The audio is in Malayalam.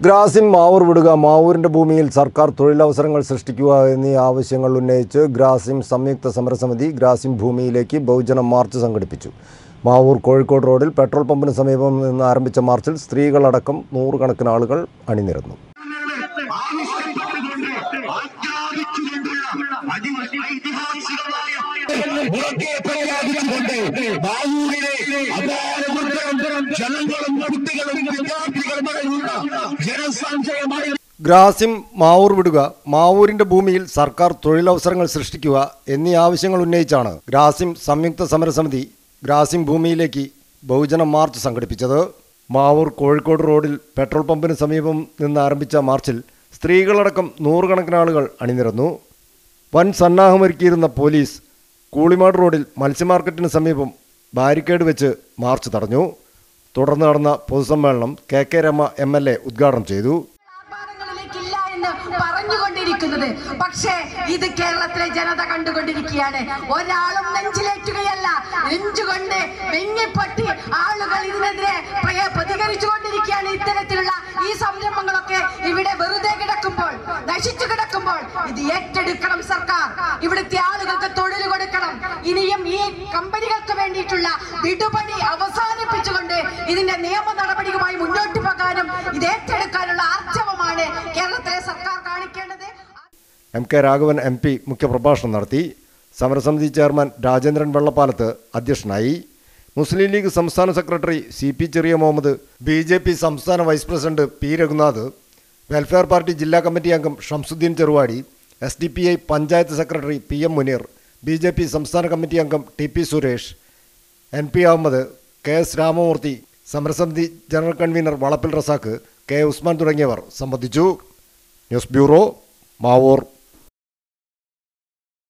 ഗ്രാസിം മാവൂർ വിടുക മാവൂരിന്റെ ഭൂമിയിൽ സർക്കാർ തൊഴിലവസരങ്ങൾ സൃഷ്ടിക്കുക എന്നീ ആവശ്യങ്ങൾ ഉന്നയിച്ച് ഗ്രാസിം സംയുക്ത സമരസമിതി ഗ്രാസിം ഭൂമിയിലേക്ക് ബഹുജന മാർച്ച് സംഘടിപ്പിച്ചു മാവൂർ കോഴിക്കോട് റോഡിൽ പെട്രോൾ പമ്പിന് സമീപം നിന്ന് ആരംഭിച്ച മാർച്ചിൽ സ്ത്രീകളടക്കം നൂറുകണക്കിന് ആളുകൾ അണിനിരന്നു ആവിഷ്കരിക്കപ്പെട്ടുകൊണ്ട് ആജ്ഞാപിച്ചുകൊണ്ടുള്ള അതി- ഐതിഹാസികമായ ഉറക്കെ പ്രഖ്യാപിച്ചുകൊണ്ട് ബാവൂരിലെ അപാരമുദ്രം ജനങ്ങളും കുട്ടികളും വിദ്യാർത്ഥികളുമായുള്ള ജനസഞ്ചയമായ ഗ്രാസിം മാവൂർ വിടുക മാവൂരിന്റെ ഭൂമിയിൽ സർക്കാർ തൊഴിലവസരങ്ങൾ സൃഷ്ടിക്കുക എന്നീ ആവശ്യങ്ങൾ ഉന്നയിച്ചാണ് ഗ്രാസിം സംയുക്ത സമരസമിതി ഗ്രാസിം ഭൂമിയിലേക്ക് ബഹുജന മാർച്ച് സംഘടിപ്പിച്ചത് മാവൂർ കോഴിക്കോട് റോഡിൽ പെട്രോൾ പമ്പിന് സമീപം നിന്ന് ആരംഭിച്ച മാർച്ചിൽ സ്ത്രീകളടക്കം നൂറുകണക്കിന് ആളുകൾ അണിനിരന്നു വൻ സന്നാഹമൊരുക്കിയിരുന്ന പോലീസ് കൂളിമാട് റോഡിൽ മത്സ്യമാർക്കറ്റിന് സമീപം ബാരിക്കേഡ് വെച്ച് മാർച്ച് തടഞ്ഞു തുടർന്ന് നടന്ന പൊതുസമ്മേളനം K K Rama M L A ഉദ്ഘാടനം ചെയ്തു ആർഭാടങ്ങളിലേക്കില്ല എന്ന് പറഞ്ഞുകൊണ്ടിരിക്കുന്നത് പക്ഷേ ഇത് കേരളത്തിലെ ജനത കണ്ടുകൊണ്ടിരിക്കുകയാണ് ഒരാളും നെഞ്ചിലേറ്റുകയല്ല നെഞ്ചുകൊണ്ട് വെങ്ങിപ്പൊട്ടി ആളുകൾ ഇതിനെതിരെ പ്രയ- പ്രതികരിച്ചുകൊണ്ടിരിക്കുകയാണ് ഇത്തരത്തിലുള്ള ഈ സംരംഭങ്ങളൊക്കെ ഇവിടെ വെറുതെ കിടക്കുമ്പോൾ നശിച്ചു കിടക്കുമ്പോൾ ഇത് ഏറ്റെടുക്കണം സർക്കാർ ഇവിടുത്തെ ആളുകൾക്ക് തൊഴിൽ കൊടുക്കണം ഇനിയും ഈ കമ്പനികൾക്ക് വേണ്ടിയിട്ടുള്ള വിടുപണി അവസാനിപ്പിച്ചുകൊണ്ട് ഇതിന്റെ നിയമ നടപടിയുമായി മുന്നോട്ട് പോകാനും ഇത് ഏറ്റെടുക്കാനുള്ള ആർജവമാണ് കേരളത്തിലെ സർക്കാർ കാണിക്കേണ്ടത് M K Raghavan M P മുഖ്യപ്രഭാഷണം നടത്തി സമരസമിതി ചെയർമാൻ രാജേന്ദ്രൻ വെള്ളപ്പാലത്ത് അധ്യക്ഷനായി മുസ്ലിം ലീഗ് സംസ്ഥാന secretary C P Cheriya Muhammad B J P സംസ്ഥാന vice president P Raghunath Welfare Party ജില്ലാ കമ്മിറ്റി അംഗം Shamsuddin Cheruvadi S D P I panchayat secretary P M Muneer B J P സംസ്ഥാന കമ്മിറ്റി അംഗം T P Suresh N P Ahammed K S Ramamoorthy സമരസമിതി ജനറൽ കൺവീനർ വളപ്പിൽ റസാക്ക് കെ ഉസ്മാൻ തുടങ്ങിയവർ സംബന്ധിച്ചു ന്യൂസ് ബ്യൂറോ മാവൂർ